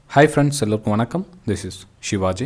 hi friends எல்லோருக்கும் வணக்கம் this is Shivaji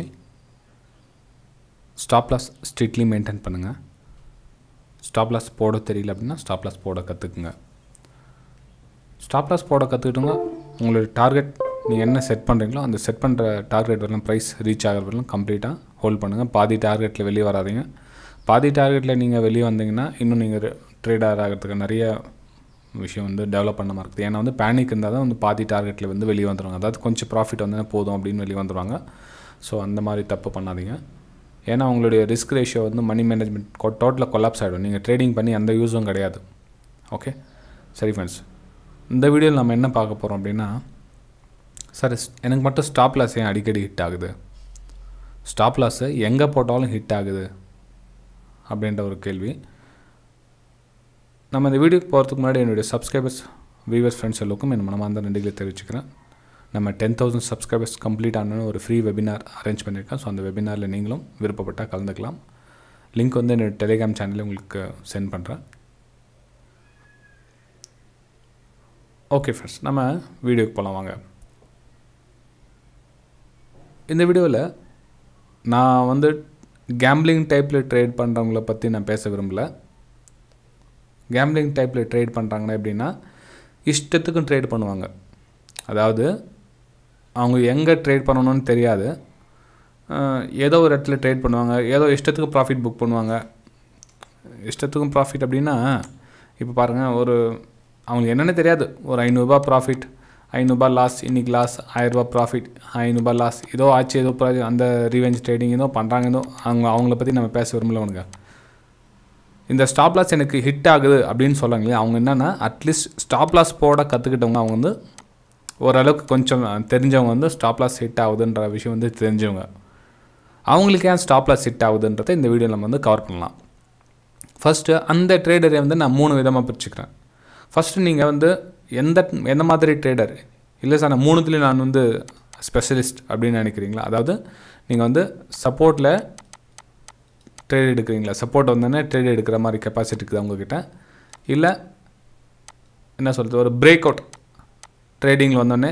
stop loss strictly maintain பண்ணுங்கள் ஸ்டாப் லாஸ் போட தெரியல அப்படின்னா ஸ்டாப் லாஸ் போட கற்றுக்குங்க ஸ்டாப் லாஸ் போட கற்றுக்கிட்டுங்க உங்களுடைய டார்கெட் நீங்கள் என்ன செட் பண்ணுறீங்களோ அந்த செட் பண்ணுற டார்கெட் வரலாம் ப்ரைஸ் ரீச் ஆகிற வரலாம் கம்ப்ளீட்டாக ஹோல்ட் பண்ணுங்கள் பாதி டார்கெட்டில் வெளியே வராதீங்க பாதி டார்கெட்டில் நீங்கள் வெளியே வந்தீங்கன்னா இன்னும் நீங்கள் ட்ரேடர் ஆகிறதுக்கு நிறைய விஷயம் வந்து டெவலப் பண்ண மாதிரி இருக்குது ஏன்னா வந்து பேனிக் இருந்தால் தான் வந்து பாதி டார்கெட்டில் வந்து வெளியே வந்துடுவாங்க அதாவது கொஞ்சம் ப்ராஃபிட் வந்தா போதும் அப்படின்னு வெளியே வந்துடுவாங்க ஸோ அந்த மாதிரி தப்பு பண்ணாதீங்க ஏன்னா உங்களுடைய ரிஸ்க் ரேஷியோ வந்து மணி மேனேஜ்மெண்ட் டோட்டலாக கொலாப்ஸ் ஆகிடும் நீங்கள் ட்ரேடிங் பண்ணி எந்த யூஸும் கிடையாது ஓகே சரி ஃப்ரெண்ட்ஸ் இந்த வீடியோவில் நம்ம என்ன பார்க்க போகிறோம் அப்படின்னா சார் எனக்கு மட்டும் ஸ்டாப் லாஸ் ஏன் அடிக்கடி ஹிட் ஆகுது ஸ்டாப் லாஸு எங்கே போட்டாலும் ஹிட் ஆகுது அப்படின்ற ஒரு கேள்வி நம்ம இந்த வீடியோக்கு போகிறதுக்கு முன்னாடி என்னுடைய சப்ஸ்கிரைபர்ஸ் வியூவர்ஸ் ஃப்ரெண்ட்ஸ் எல்லோருக்கும் என் மனமார்ந்த நன்றிகளை தெரிவிச்சுக்கிறேன் நம்ம டென் தௌசண்ட் சப்ஸ்கிரைபர்ஸ் கம்ப்ளீட் ஆன ஒரு ஃப்ரீ வெபினார் அரேஞ்ச் பண்ணியிருக்கேன் ஸோ அந்த வெபினாரில் நீங்களும் விருப்பப்பட்டால் கலந்துக்கலாம் லிங்க் வந்து என்னோடய டெலிகிராம் சேனலில் உங்களுக்கு சென்ட் பண்ணுறேன் ஓகே ஃப்ரெண்ட்ஸ் நம்ம வீடியோக்கு போகலாம் வாங்க இந்த வீடியோவில் நான் வந்து கேம்பிளிங் டைப்பில் ட்ரேட் பண்ணுறவங்கள பற்றி நான் பேச விரும்பலை கேம்பிளிங் டைப்பில் ட்ரேட் பண்ணுறாங்கன்னா எப்படின்னா இஷ்டத்துக்கும் ட்ரேட் பண்ணுவாங்க அதாவது அவங்க எங்கே ட்ரேட் பண்ணணும்னு தெரியாது ஏதோ ஒரு இடத்துல ட்ரேட் பண்ணுவாங்க ஏதோ இஷ்டத்துக்கு ப்ராஃபிட் புக் பண்ணுவாங்க இஷ்டத்துக்கும் ப்ராஃபிட் அப்படின்னா இப்போ பாருங்கள் ஒரு அவங்களுக்கு என்னென்ன தெரியாது ஒரு ஐநூறுரூபா ப்ராஃபிட் ஐநூறுபா லாஸ் இன்றைக்கி லாஸ் ஆயிரரூபா ப்ராஃபிட் ஐநூறுபா லாஸ் ஏதோ ஆச்சு ஏதோ அந்த ரிவெஞ்ச் ட்ரேடிங் ஏதோ பண்ணுறாங்க ஏதோ அவங்க அவங்கள பற்றி நம்ம பேச விரும்பல உனக்கு இந்த ஸ்டாப் லாஸ் எனக்கு ஹிட் ஆகுது அப்படின்னு சொல்லுவாங்களே அவங்க என்னென்னா அட்லீஸ்ட் ஸ்டாப் லாஸ் போட கற்றுக்கிட்டவங்க அவங்க வந்து ஓரளவுக்கு கொஞ்சம் தெரிஞ்சவங்க வந்து ஸ்டாப் லாஸ் ஹிட் ஆகுதுன்ற விஷயம் வந்து தெரிஞ்சவங்க அவங்களுக்கு ஏன் ஸ்டாப் லாஸ் ஹிட் ஆகுதுன்றதை இந்த வீடியோ நம்ம வந்து கவர் பண்ணலாம் ஃபஸ்ட்டு அந்த ட்ரேடரை வந்து நான் மூணு விதமாக பிரிச்சுக்கிறேன் ஃபஸ்ட்டு நீங்கள் வந்து எந்த எந்த மாதிரி ட்ரேடர் இல்லை சார் நான் மூணுத்துலேயும் நான் வந்து ஸ்பெஷலிஸ்ட் அப்படின்னு நினைக்கிறீங்களா அதாவது நீங்கள் வந்து சப்போர்ட்டில் ட்ரேட் எடுக்கிறீங்களா சப்போர்ட் வந்தோடனே ட்ரேட் எடுக்கிற மாதிரி கெப்பாசிட்டி இருக்குது அவங்கக்கிட்ட இல்லை என்ன சொல்கிறது ஒரு பிரேக் அவுட் ட்ரேடிங்கில் வந்தோடனே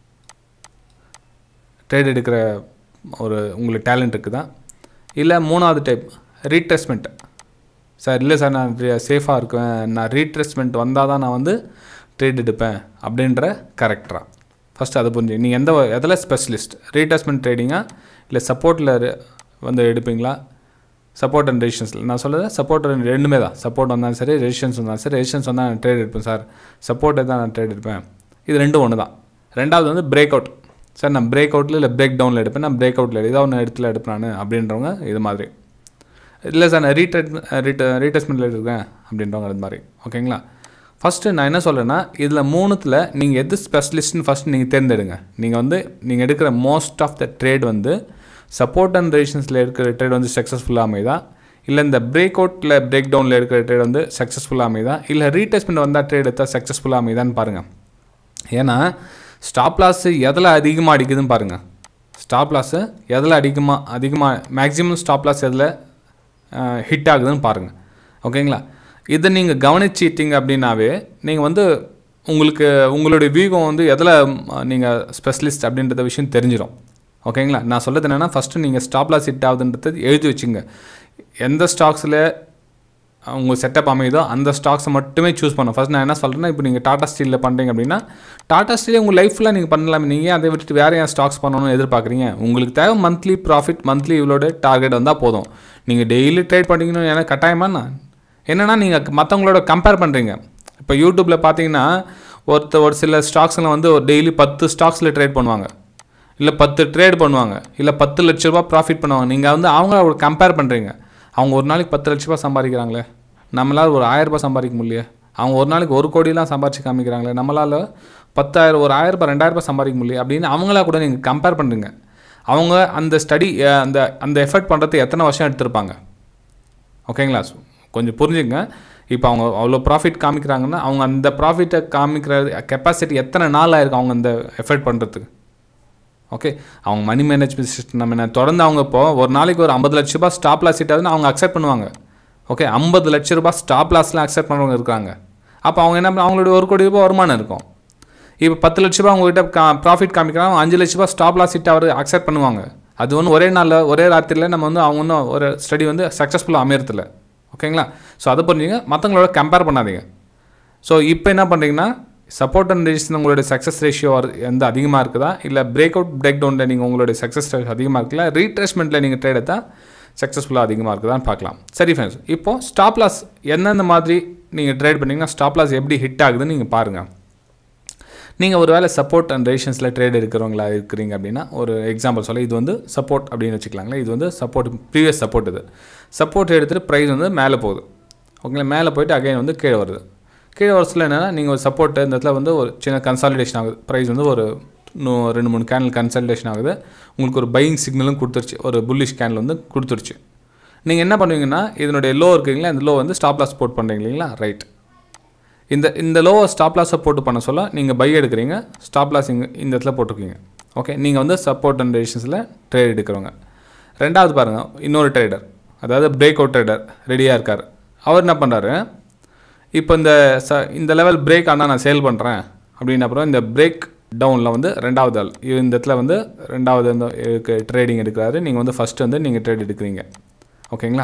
ட்ரேட் எடுக்கிற ஒரு உங்களுக்கு டேலண்ட் இருக்குதா இல்லை மூணாவது டைப் ரீட்ரெஸ்மெண்ட் சார் இல்லை சார் நான் சேஃபாக இருக்குவேன் நான் ரீட்ரெஸ்மெண்ட் வந்தால் தான் நான் வந்து ட்ரேட் எடுப்பேன் அப்படின்ற கரெக்டராக ஃபஸ்ட்டு அதை புரிஞ்சு நீங்கள் எந்த எதில் ஸ்பெஷலிஸ்ட் ரீட்ரெஸ்மெண்ட் ட்ரேடிங்காக இல்லை சப்போர்ட்டில் வந்து எடுப்பீங்களா சப்போர்ட் அண்ட் ரெசிஷன்ஸில் நான் சொல்லுறது சப்போர்ட் ரெண்டுமே தான் சப்போர்ட் வந்தாலும் சரி ரெசிஷன்ஸ் வந்தாலும் சரி ரெசிஷன்ஸ் வந்தால் நான் ட்ரேட் எடுப்பேன் சார் சப்போர்ட்டை தான் நான் ட்ரேட் எடுப்பேன் இது ரெண்டும் ஒன்று தான் ரெண்டாவது வந்து பிரேக் அவுட் சார் நான் பிரேக் அவுட்டில் இல்லை பிரேக் டவுனில் எடுப்பேன் நான் பிரேக் அவுட்டில் ஏதாவது ஒன்று இடத்துல எடுப்பேன் நான் அப்படின்றவங்க இது மாதிரி இல்லை சார் நான் ரீட்ரெட் ரீட் ரீட்ரெஸ்மெண்ட்டில் எடுக்கிறேன் அப்படின்றவங்க அது மாதிரி ஓகேங்களா ஃபஸ்ட்டு நான் என்ன சொல்கிறேன்னா இதில் மூணுத்தில் நீங்கள் எது ஸ்பெஷலிஸ்ட்னு ஃபஸ்ட்டு நீங்கள் தேர்ந்தெடுங்க நீங்கள் வந்து நீங்கள் எடுக்கிற மோஸ்ட் ஆஃப் த ட்ரேட் வந்து சப்போர்ட் அண்ட் ரெசிஷன்ஸில் இருக்கிற ட்ரேட் வந்து சக்ஸஸ்ஃபுல்லாக அமைதா இல்லை இந்த பிரேக் அவுட்டில் பிரேக் டவுனில் இருக்கிற ட்ரேட் வந்து சக்ஸஸ்ஃபுல்லாக அமைதா இல்லை ரீடெஸ்ட்மெண்ட் வந்தால் ட்ரேட் எடுத்தால் சக்ஸஸ்ஃபுல்லாக அமைதான்னு பாருங்கள் ஏன்னா ஸ்டாப் லாஸு எதில் அதிகமாக அடிக்குதுன்னு பாருங்கள் ஸ்டாப் லாஸு எதில் அதிகமாக அதிகமாக மேக்ஸிமம் ஸ்டாப் லாஸ் எதில் ஹிட் ஆகுதுன்னு பாருங்கள் ஓகேங்களா இதை நீங்கள் கவனிச்சிட்டிங்க அப்படின்னாவே நீங்கள் வந்து உங்களுக்கு உங்களுடைய வியூகம் வந்து எதில் நீங்கள் ஸ்பெஷலிஸ்ட் அப்படின்றத விஷயம் தெரிஞ்சிடும் ஓகேங்களா நான் சொல்கிறது என்னென்னா ஃபஸ்ட்டு நீங்கள் ஸ்டாப் லாஸ் ஹிட் ஆகுதுன்றது எழுதி வச்சுங்க எந்த ஸ்டாக்ஸில் உங்கள் செட்டப் அமையுதோ அந்த ஸ்டாக்ஸை மட்டுமே சூஸ் பண்ணணும் ஃபஸ்ட் நான் என்ன சொல்கிறேன்னா இப்போ நீங்கள் டாடா ஸ்டீலில் பண்ணுறீங்க அப்படின்னா டாடா ஸ்டீல் உங்கள் லைஃப்பில் நீங்கள் பண்ணலாம் நீங்கள் அதை விட்டுட்டு வேறு ஏன் ஸ்டாக்ஸ் பண்ணணும்னு எதிர்பார்க்குறீங்க உங்களுக்கு தேவை மந்த்லி ப்ராஃபிட் மந்த்லி இவ்வளோட டார்கெட் வந்தால் போதும் நீங்கள் டெய்லி ட்ரேட் பண்ணிக்கணும் ஏன்னா கட்டாயமா என்னென்னா நீங்கள் மற்றவங்களோட கம்பேர் பண்ணுறீங்க இப்போ யூடியூப்பில் பார்த்தீங்கன்னா ஒருத்த ஒரு சில ஸ்டாக்ஸில் வந்து ஒரு டெய்லி பத்து ஸ்டாக்ஸில் ட்ரேட் பண்ணுவாங்க இல்லை பத்து ட்ரேட் பண்ணுவாங்க இல்லை பத்து லட்ச ரூபா ப்ராஃபிட் பண்ணுவாங்க நீங்கள் வந்து அவங்க ஒரு கம்பேர் பண்ணுறீங்க அவங்க ஒரு நாளைக்கு பத்து லட்ச ரூபா சம்பாதிக்கிறாங்களே நம்மளால் ஒரு ஆயிரரூபா சம்பாதிக்க முடியல அவங்க ஒரு நாளைக்கு ஒரு கோடிலாம் சம்பாதிச்சு காமிக்கிறாங்களே நம்மளால் பத்தாயிரம் ஒரு ஆயிரரூபா ரெண்டாயிரரூபா சம்பாதிக்க முடியல அப்படின்னு அவங்களா கூட நீங்கள் கம்பேர் பண்ணுறீங்க அவங்க அந்த ஸ்டடி அந்த அந்த எஃபர்ட் பண்ணுறது எத்தனை வருஷம் எடுத்திருப்பாங்க ஓகேங்களா கொஞ்சம் புரிஞ்சுங்க இப்போ அவங்க அவ்வளோ ப்ராஃபிட் காமிக்கிறாங்கன்னா அவங்க அந்த ப்ராஃபிட்டை காமிக்கிற கெப்பாசிட்டி எத்தனை நாள் ஆயிருக்கும் அவங்க அந்த எஃபர்ட் பண்ணுறதுக்கு ஓகே அவங்க மணி மேனேஜ்மெண்ட் சிஸ்டம் நம்ம என்ன தொடர்ந்து அவங்க இப்போ ஒரு நாளைக்கு ஒரு ஐம்பது லட்ச ரூபாய் ஸ்டாப் லாஸ் ஹிட் ஆகுதுன்னு அவங்க அக்செப்ட் பண்ணுவாங்க ஓகே ஐம்பது லட்ச ரூபாய் ஸ்டாப் லாஸ்லாம் அக்செப்ட் பண்ணுறவங்க இருக்காங்க அப்போ அவங்க என்ன அவங்களுடைய ஒரு கோடி ரூபாய் வருமானம் இருக்கும் இப்போ பத்து லட்ச ரூபா உங்ககிட்ட கா ப்ராஃபிட் காமிக்கிறாங்க அஞ்சு லட்ச ரூபா ஸ்டாப் லாஸ் ஹிட் அவர் அக்செப்ட் பண்ணுவாங்க அது ஒன்று ஒரே நாளில் ஒரே ராத்திரியில் நம்ம வந்து அவங்க ஒன்றும் ஒரு ஸ்டடி வந்து சக்ஸஸ்ஃபுல்லாக அமையறதில்ல ஓகேங்களா ஸோ அதை புரிஞ்சுங்க மற்றவங்களோட கம்பேர் பண்ணாதீங்க ஸோ இப்போ என்ன பண்ணுறீங்கன்னா சப்போர்ட் அண்ட் ரெஜிஸ்டர் உங்களுடைய சக்ஸஸ் ரேஷியோ வந்து அதிகமாக இருக்குதா இல்லை பிரேக் அவுட் பிரேக் டவுனில் நீங்கள் உங்களுடைய சக்ஸஸ் ரேஷியோ அதிகமாக இருக்குல்ல ரீட்ரேஸ்மெண்ட்டில் நீங்கள் ட்ரேட் எடுத்தால் சக்ஸஸ்ஃபுல்லாக அதிகமாக இருக்குதான்னு பார்க்கலாம் சரி ஃப்ரெண்ட்ஸ் இப்போது ஸ்டாப் லாஸ் எந்தெந்த மாதிரி நீங்கள் ட்ரேட் பண்ணிங்கன்னா ஸ்டாப் லாஸ் எப்படி ஹிட் ஆகுதுன்னு நீங்கள் பாருங்கள் நீங்கள் ஒரு வேளை சப்போர்ட் அண்ட் ரேஷன்ஸில் ட்ரேட் இருக்கிறவங்களா இருக்கிறீங்க அப்படின்னா ஒரு எக்ஸாம்பிள் சொல்ல இது வந்து சப்போர்ட் அப்படின்னு வச்சுக்கலாங்களேன் இது வந்து சப்போர்ட் ப்ரீவியஸ் சப்போர்ட் இது சப்போர்ட் எடுத்துகிட்டு ப்ரைஸ் வந்து மேலே போகுது ஓகேங்களா மேலே போயிட்டு அகைன் வந்து கீழே வருது கீழே வரச்சில் என்னென்னா நீங்கள் ஒரு சப்போர்ட் இந்த இடத்துல வந்து ஒரு சின்ன கன்சாலிடேஷன் ஆகுது ப்ரைஸ் வந்து ஒரு இன்னும் ரெண்டு மூணு கேனல் கன்சல்டேஷன் ஆகுது உங்களுக்கு ஒரு பையிங் சிக்னலும் கொடுத்துருச்சு ஒரு புல்லிஷ் கேனல் வந்து கொடுத்துருச்சு நீங்கள் என்ன பண்ணுவீங்கன்னா இதனுடைய லோ இருக்குங்களா இந்த லோ வந்து ஸ்டாப் லாஸ் போட் பண்ணுறீங்க இல்லைங்களா ரைட் இந்த இந்த லோவை ஸ்டாப் லாஸை போட்டு பண்ண சொல்ல நீங்கள் பை எடுக்கிறீங்க ஸ்டாப் லாஸ் இங்கே இந்த இடத்துல போட்டிருக்கீங்க ஓகே நீங்கள் வந்து சப்போர்ட் அண்ட் ரெசிஷன்ஸில் ட்ரேட் எடுக்கிறவங்க ரெண்டாவது பாருங்கள் இன்னொரு ட்ரேடர் அதாவது பிரேக் அவுட் ட்ரேடர் ரெடியாக இருக்கார் அவர் என்ன பண்ணுறாரு இப்போ இந்த ச இந்த லெவல் பிரேக் ஆனால் நான் சேல் பண்ணுறேன் அப்படின்ன அப்புறம் இந்த பிரேக் டவுனில் வந்து ரெண்டாவது ஆள் இந்த இடத்துல வந்து ரெண்டாவது இந்த ட்ரேடிங் எடுக்கிறாரு நீங்கள் வந்து ஃபஸ்ட்டு வந்து நீங்கள் ட்ரேட் எடுக்கிறீங்க ஓகேங்களா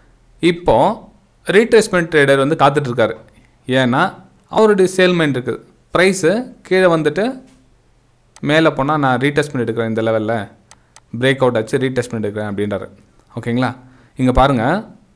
இப்போது ரீட்ரேஸ்மெண்ட் ட்ரேடர் வந்து காத்துட்ருக்காரு ஏன்னா அவருடைய சேல்மெண்ட் இருக்குது ப்ரைஸு கீழே வந்துட்டு மேலே போனால் நான் ரீடெஸ்ட்மெண்ட் எடுக்கிறேன் இந்த லெவலில் பிரேக் அவுட் ஆச்சு ரீடெஸ்ட்மெண்ட் எடுக்கிறேன் அப்படின்றாரு ஓகேங்களா இங்கே பாருங்கள்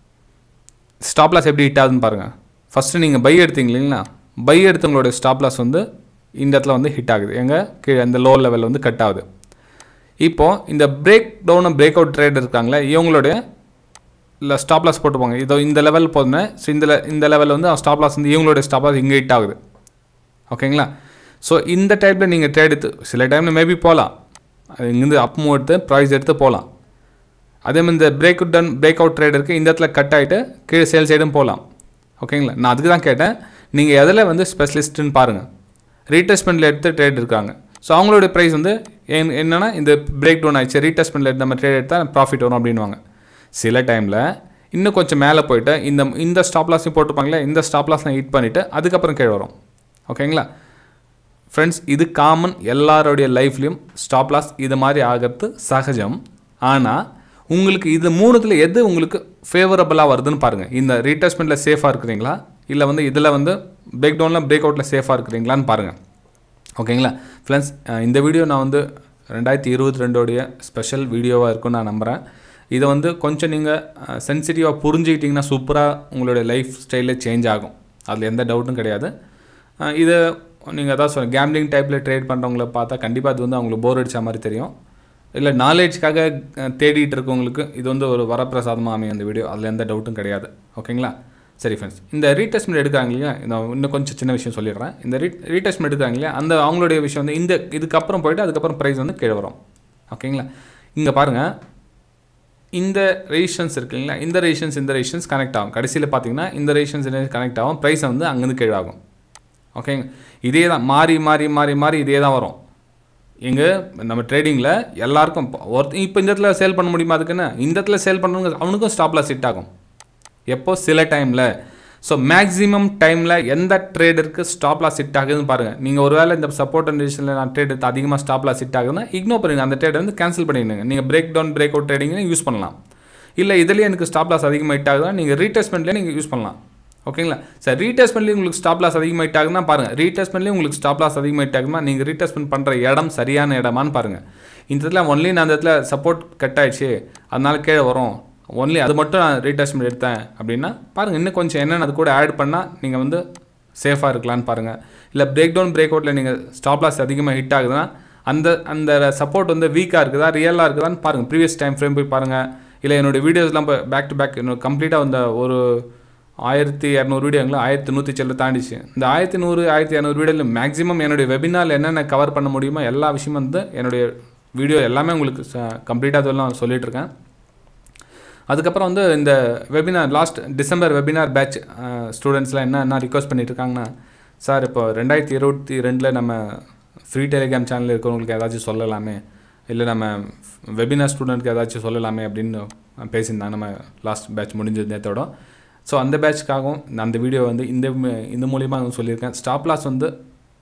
ஸ்டாப் லாஸ் எப்படி ஹிட் ஆகுதுன்னு பாருங்கள் ஃபஸ்ட்டு நீங்கள் பை எடுத்தீங்க இல்லைங்களா பை எடுத்தவங்களுடைய ஸ்டாப் லாஸ் வந்து இந்த இடத்துல வந்து ஹிட் ஆகுது எங்கே கீழே இந்த லோ லெவலில் வந்து கட் ஆகுது இப்போது இந்த break down break out trade இருக்காங்களே இவங்களுடைய இல்லை ஸ்டாப் லாஸ் போட்டுப்பாங்க இதோ இந்த லெவல் போதுமே ஸோ இந்த இந்த லெவலில் வந்து ஸ்டாப் லாஸ் வந்து இவங்களுடைய ஸ்டாப் லாஸ் இங்கே ஹிட் ஆகுது ஓகேங்களா ஸோ இந்த டைப்பில் நீங்கள் ட்ரேட் எடுத்து சில டைமில் மேபி போகலாம் அது இங்கேருந்து அப் மூவ் எடுத்து ப்ரைஸ் எடுத்து போகலாம் அதே மாதிரி இந்த break out down break out trade இருக்குது இந்த இடத்துல கட் ஆகிட்டு கீழே சேல் சைடும் போகலாம் ஓகேங்களா நான் அதுக்கு தான் கேட்டேன் நீங்கள் எதில் வந்து ஸ்பெஷலிஸ்ட்டுன்னு பாருங்கள் ரீடெஸ்ட்மெண்ட்டில் எடுத்து ட்ரேட் இருக்காங்க ஸோ அவங்களுடைய ப்ரைஸ் வந்து என் என்னென்னா இந்த பிரேக் டவுன் ஆயிடுச்சு ரீடெஸ்ட்மெண்ட்டில் எடுத்து நம்ம ட்ரேட் எடுத்தால் ப்ராஃபிட் வரும் அப்படின்வாங்க சில டைமில் இன்னும் கொஞ்சம் மேலே போயிட்டு இந்த இந்த ஸ்டாப் லாஸையும் போட்டுப்பாங்களே இந்த ஸ்டாப் லாஸ்லாம் ஹிட் பண்ணிவிட்டு அதுக்கப்புறம் கீழே வரும் ஓகேங்களா ஃப்ரெண்ட்ஸ் இது காமன் எல்லாருடைய லைஃப்லேயும் ஸ்டாப் லாஸ் இது மாதிரி ஆகிறது சகஜம் ஆனால் உங்களுக்கு இது மூணுத்தில் எது உங்களுக்கு ஃபேவரபுளாக வருதுன்னு பாருங்கள் இந்த ரீடெஸ்ட்மெண்ட்டில் சேஃபாக இருக்கிறீங்களா இல்லை வந்து இதில் வந்து பிரேக் டவுனில் பிரேக் அவுட்டில் சேஃபாக இருக்கிறீங்களான்னு பாருங்கள் ஓகேங்களா ஃப்ரெண்ட்ஸ் இந்த வீடியோ நான் வந்து ரெண்டாயிரத்தி இருபத்தி ரெண்டோடைய ஸ்பெஷல் வீடியோவாக இருக்கும்னு நான் நம்புகிறேன் இதை வந்து கொஞ்சம் நீங்கள் சென்சிட்டிவாக புரிஞ்சுக்கிட்டிங்கன்னா சூப்பராக உங்களுடைய லைஃப் ஸ்டைலே சேஞ்ச் ஆகும் அதில் எந்த டவுட்டும் கிடையாது இது நீங்கள் அதான் சொல்ல கேம்லிங் டைப்பில் ட்ரேட் பண்ணுறவங்கள பார்த்தா கண்டிப்பாக அது வந்து அவங்களுக்கு போர் அடித்த மாதிரி தெரியும் இல்லை நாலேஜ்க்காக தேடிட்டு இருக்கவங்களுக்கு இது வந்து ஒரு வரப்பிரசாதமாக அமையும் அந்த வீடியோ அதில் எந்த டவுட்டும் கிடையாது ஓகேங்களா சரி ஃப்ரெண்ட்ஸ் இந்த ரீடெஸ்ட்மெண்ட் எடுக்கிறாங்க இல்லையா நான் இன்னும் கொஞ்சம் சின்ன விஷயம் சொல்லிடுறேன் இந்த ரீ ரீடெஸ்ட்மெண்ட் எடுக்கிறாங்க இல்லையா அந்த அவங்களுடைய விஷயம் வந்து இந்த இதுக்கப்புறம் போயிட்டு அதுக்கப்புறம் ப்ரைஸ் வந்து கீழே வரும் ஓகேங்களா இங்கே பாருங்கள் இந்த ரெஜிஸ்டன்ஸ் இருக்குங்களா இந்த ரெஜிஸ்டன்ஸ் இந்த ரெஜிஸ்டன்ஸ் கனெக்ட் ஆகும் கடைசியில் பார்த்தீங்கன்னா இந்த ரெஜிஸ்டன்ஸ் கனெக்ட் ஆகும் ப்ரைஸ் வந்து அங்கேருந்து கீழே ஆகும் ஓகேங்க இதே தான் மாறி மாறி மாறி மாறி இதே தான் வரும் எங்கே நம்ம ட்ரேடிங்கில் எல்லாருக்கும் ஒருத்த இப்போ இந்த இடத்துல சேல் பண்ண முடியுமா அதுக்குன்னு இந்த இடத்துல சேல் பண்ணுறவங்க அவனுக்கும் ஸ்டாப் லாஸ் ஹிட் ஆகும் எப்போ சில டைமில் ஸோ மேக்ஸிமம் டைமில் எந்த ட்ரேடருக்கு ஸ்டாப் லாஸ் ஹிட் ஆகுதுன்னு பாருங்கள் நீங்கள் ஒரு வேளை இந்த சப்போர்ட் அண்ட் டிசிஷனில் நான் ட்ரேட் எடுத்து அதிகமாக ஸ்டாப் லாஸ் ஹிட் ஆகுதுன்னா இக்னோர் பண்ணுங்க அந்த ட்ரேட் வந்து கேன்சல் பண்ணிடுங்க நீங்கள் பிரேக் டவுன் பிரேக் அவுட் ட்ரேடிங்னு யூஸ் பண்ணலாம் இல்லை இதுலேயே எனக்கு ஸ்டாப் லாஸ் அதிகமாக ஹிட் ஆகுதுன்னா நீங்கள் ரீடெஸ்ட்மெண்ட்லேயே நீங்கள் யூஸ் பண்ணலாம் ஓகேங்களா சார் ரீடெஸ்ட்மெண்ட்லேயும் உங்களுக்கு ஸ்டாப் லாஸ் அதிகமாக ஹிட் ஆகுதுன்னா பாருங்கள் ரீடெஸ்ட்மெண்ட்லேயும் உங்களுக்கு ஸ்டாப் லாஸ் அதிகமாக ஹிட் ஆகுமா நீங்கள் ரீடெஸ்ட்மெண்ட் பண்ணுற இடம் சரியான இடமான்னு பாருங்கள் இந்த இடத்துல ஒன்லி நான் அந்த இடத்துல சப்போர்ட் கட் ஆயிடுச்சு அதனால கீழே வரும் ஒன்லி அது மட்டும் நான் ரீடெஸ்ட்மெண்ட் எடுத்தேன் அப்படின்னா பாருங்கள் இன்னும் கொஞ்சம் என்னென்ன அது கூட ஆட் பண்ணால் நீங்கள் வந்து சேஃபாக இருக்கலான்னு பாருங்கள் இல்லை பிரேக் டவுன் பிரேக் அவுட்டில் நீங்கள் ஸ்டாப் லாஸ் அதிகமாக ஹிட் ஆகுதுன்னா அந்த அந்த சப்போர்ட் வந்து வீக்காக இருக்குதா ரியலாக இருக்குதான்னு பாருங்கள் ப்ரீவியஸ் டைம் ஃப்ரேம் போய் பாருங்கள் இல்லை என்னோடய வீடியோஸ்லாம் இப்போ பேக் டு பேக் என்னோட கம்ப்ளீட்டாக வந்த ஒரு ஆயிரத்தி இரநூறு வீடியோங்களா ஆயிரத்தி நூற்றி செல்ல தாண்டிச்சு இந்த ஆயிரத்தி நூறு ஆயிரத்தி இரநூறு வீடியோவில் மேக்ஸிமம் என்னுடைய வெபினாரில் என்னென்ன கவர் பண்ண முடியுமோ எல்லா விஷயமும் வந்து என்னுடைய வீடியோ எல்லாமே உங்களுக்கு கம்ப்ளீட்டாக அதெல்லாம் சொல்லிகிட்டு இருக்கேன் அதுக்கப்புறம் வந்து இந்த webinar last December webinar batch ஸ்டூடெண்ட்ஸ்லாம் என்ன என்ன ரிக்வஸ்ட் பண்ணிட்டு இருக்காங்கன்னா சார் இப்போ ரெண்டாயிரத்தி இருபத்தி ரெண்டில் நம்ம ஃப்ரீ டெலிகிராம் சேனல் இருக்கிறவங்களுக்கு ஏதாச்சும் சொல்லலாமே இல்லை நம்ம வெபினார் ஸ்டூடெண்ட்க்கு ஏதாச்சும் சொல்லலாமே அப்படின்னு பேசியிருந்தாங்க நம்ம லாஸ்ட் பேட்ச் முடிஞ்சது நேரத்தோட ஸோ அந்த பேட்ச்க்காகவும் நான் அந்த வீடியோ வந்து இந்த இந்த மூலியமாக நான் சொல்லியிருக்கேன் ஸ்டாப் லாஸ் வந்து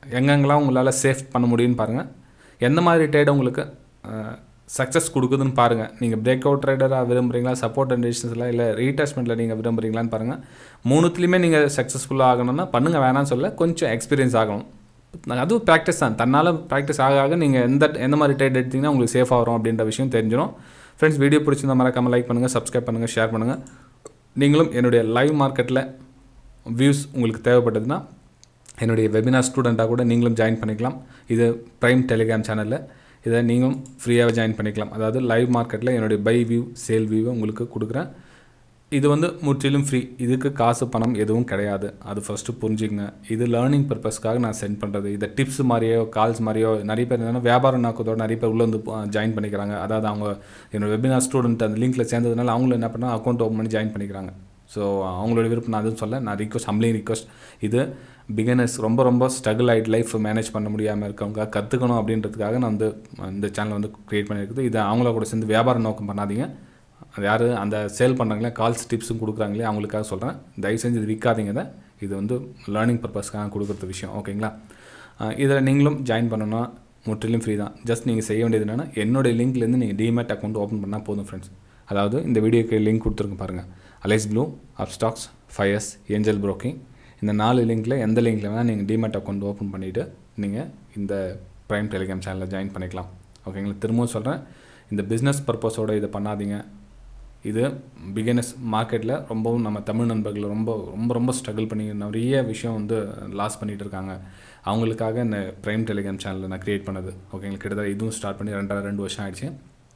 எங்கெங்கெல்லாம் உங்களால் சேஃப் பண்ண முடியும்னு பாருங்கள் எந்த மாதிரி ட்ரேட் உங்களுக்கு சக்ஸஸ் கொடுக்குதுன்னு பாருங்கள் நீங்கள் பிரேக் அவுட் ட்ரேடராக விரும்புகிறீங்களா சப்போர்ட் கண்டிஷன்ஸில் இல்லை ரீடெஸ்ட்மெண்ட்டில் நீங்கள் விரும்புகிறீங்களான்னு பாருங்கள் மூணுத்துலேயுமே நீங்கள் சக்ஸஸ்ஃபுல்லாக ஆகணும்னா பண்ணுங்கள் வேணாம்னு சொல்ல கொஞ்சம் எக்ஸ்பீரியன்ஸ் ஆகணும் அதுவும் ப்ராக்டிஸ் தான் தன்னால் ப்ராக்டிஸ் ஆக ஆக நீங்கள் எந்த எந்த மாதிரி ட்ரேட் எடுத்திங்கன்னா உங்களுக்கு சேஃபாக வரும் அப்படின்ற விஷயம் தெரிஞ்சிடும் ஃப்ரெண்ட்ஸ் வீடியோ பிடிச்சிருந்த மறக்காமல் லைக் பண்ணுங்கள் சப்ஸ்கிரைப் பண்ணுங்கள் ஷேர் பண்ணுங்கள் நீங்களும் என்னுடைய லைவ் மார்க்கெட்டில் வியூஸ் உங்களுக்கு தேவைப்பட்டதுன்னா என்னுடைய வெபினார் ஸ்டூடெண்ட்டாக கூட நீங்களும் ஜாயின் பண்ணிக்கலாம் இது ப்ரைம் டெலிகிராம் சேனலில் இதை நீங்களும் ஃப்ரீயாக ஜாயின் பண்ணிக்கலாம் அதாவது லைவ் மார்க்கெட்டில் என்னுடைய பை வியூ சேல் வியூவை உங்களுக்கு கொடுக்குறேன் இது வந்து முற்றிலும் ஃப்ரீ இதுக்கு காசு பணம் எதுவும் கிடையாது அது ஃபஸ்ட்டு புரிஞ்சுக்கங்க இது லேர்னிங் பர்பஸ்க்காக நான் சென்ட் பண்ணுறது இதை டிப்ஸ் மாதிரியோ கால்ஸ் மாதிரியோ நிறைய பேர் என்னென்னா வியாபாரம் நோக்கத்தோட நிறைய பேர் உள்ளே வந்து ஜாயின் பண்ணிக்கிறாங்க அதாவது அவங்க என்னோட வெபினார் ஸ்டூடெண்ட் அந்த லிங்க்கில் சேர்ந்ததுனால அவங்களும் என்ன பண்ணால் அக்கௌண்ட் ஓப்பன் பண்ணி ஜாயின் பண்ணிக்கிறாங்க ஸோ அவங்களோட விருப்பம் நான் அதுவும் சொல்ல நான் ரிக்வஸ்ட் ஹம்லிங் ரிக்வஸ்ட் இது பிகினர்ஸ் ரொம்ப ரொம்ப ஸ்ட்ரகிள் ஆகிட்டு லைஃப் மேனேஜ் பண்ண முடியாமல் இருக்கவங்க கற்றுக்கணும் அப்படின்றதுக்காக நான் வந்து இந்த சேனல் வந்து க்ரியேட் பண்ணியிருக்குது இதை அவங்கள கூட சேர்ந்து வியாபார நோக்கம் பண்ணாதீங்க அது யார் அந்த சேல் பண்ணுறாங்களே கால்ஸ் டிப்ஸும் கொடுக்குறாங்களே அவங்களுக்காக சொல்கிறேன் தயவு செஞ்சு இது விற்காதீங்க இதை இது வந்து லேர்னிங் பர்பஸ்க்காக கொடுக்குறது விஷயம் ஓகேங்களா இதில் நீங்களும் ஜாயின் பண்ணணும்னா முற்றிலும் ஃப்ரீ தான் ஜஸ்ட் நீங்கள் செய்ய வேண்டியது என்னென்னா என்னுடைய லிங்க்லேருந்து நீங்கள் டிமேட் அக்கௌண்ட் ஓப்பன் பண்ணால் போதும் ஃப்ரெண்ட்ஸ் அதாவது இந்த வீடியோக்கு லிங்க் கொடுத்துருங்க பாருங்கள் Alice Blue Upstox Fyers Angel Broking இந்த நாலு லிங்க்கில் எந்த லிங்க்கில் வேணால் நீங்கள் டிமேட் அக்கௌண்ட் ஓப்பன் பண்ணிவிட்டு நீங்கள் இந்த ப்ரைம் டெலிகிராம் சேனலில் ஜாயின் பண்ணிக்கலாம் ஓகேங்களா திரும்பவும் சொல்கிறேன் இந்த பிஸ்னஸ் பர்பஸோடு இதை பண்ணாதீங்க இது பிகினஸ் மார்க்கெட்டில் ரொம்பவும் நம்ம தமிழ் நண்பர்கள் ரொம்ப ரொம்ப ரொம்ப ஸ்ட்ரகிள் பண்ணி நிறைய விஷயம் வந்து லாஸ் பண்ணிகிட்டு இருக்காங்க அவங்களுக்காக இந்த ப்ரைம் டெலிகிராம் சேனலில் நான் க்ரியேட் பண்ணது ஓகேங்களா கிட்டத்தட்ட இதுவும் ஸ்டார்ட் பண்ணி ரெண்டரை ரெண்டு வருஷம் ஆயிடுச்சு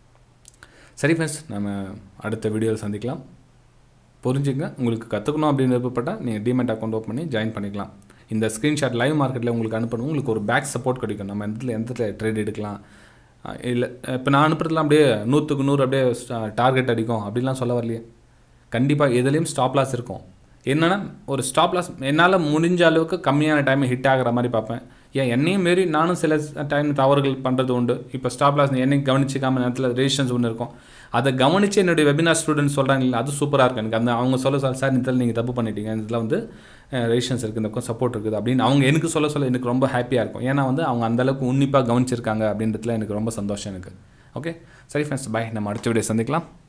சரி ஃப்ரெண்ட்ஸ் நம்ம அடுத்த வீடியோவில் சந்திக்கலாம் புரிஞ்சுங்க உங்களுக்கு கற்றுக்கணும் அப்படின்னு விருப்பப்பட்டால் நீங்கள் டிமெண்ட் அக்கௌண்ட் ஓப்பன் பண்ணி ஜாயின் பண்ணிக்கலாம் இந்த ஸ்க்ரீன்ஷாட் லைவ் மார்க்கெட்டில் உங்களுக்கு அனுப்பணும் உங்களுக்கு ஒரு பேக் சப்போர்ட் கிடைக்கும் நம்ம இடத்துல எந்த ட்ரேட் எடுக்கலாம் இல்லை இப்போ நான் அனுப்புறதுலாம் அப்படியே நூற்றுக்கு நூறு அப்படியே டார்கெட் அடிக்கும் அப்படிலாம் சொல்ல வரலையே கண்டிப்பாக எதுலேயும் ஸ்டாப் லாஸ் இருக்கும் என்னென்னா ஒரு ஸ்டாப் லாஸ் என்னால் முடிஞ்ச அளவுக்கு கம்மியான டைம் ஹிட் ஆகிற மாதிரி பார்ப்பேன் ஏன் என்னையும் மாரி நானும் சில டைம் தவறுகள் பண்ணுறது உண்டு இப்போ ஸ்டாப் லாஸ் என்னையும் கவனிச்சிக்காம நேரத்தில் ரெஜிஸ்ட்ரன்ஸ் ஒன்று இருக்கும் அதை கவனித்து என்னுடைய வெபினார் ஸ்டூடெண்ட்ஸ் சொல்கிறாங்க இல்லை அது சூப்பராக இருக்குது எனக்கு அந்த அவங்க சொல்ல சார் சார் இதில் நீங்கள் தப்பு பண்ணிட்டீங்க இதில் வந்து ரெஜிஸ்ட்ரன்ஸ் இருக்குது இந்த சப்போர்ட் இருக்குது அப்படின்னு அவங்க எனக்கு சொல்ல சொல்ல எனக்கு ரொம்ப ஹாப்பியாக இருக்கும் ஏன்னா வந்து அவங்க அந்தளவுக்கு உன்னிப்பாக கவனிச்சிருக்காங்க அப்படின்றதுல எனக்கு ரொம்ப சந்தோஷம் எனக்கு ஓகே சரி ஃப்ரெண்ட்ஸ் பாய் நம்ம அடுத்த வீடியோ சந்திக்கலாம்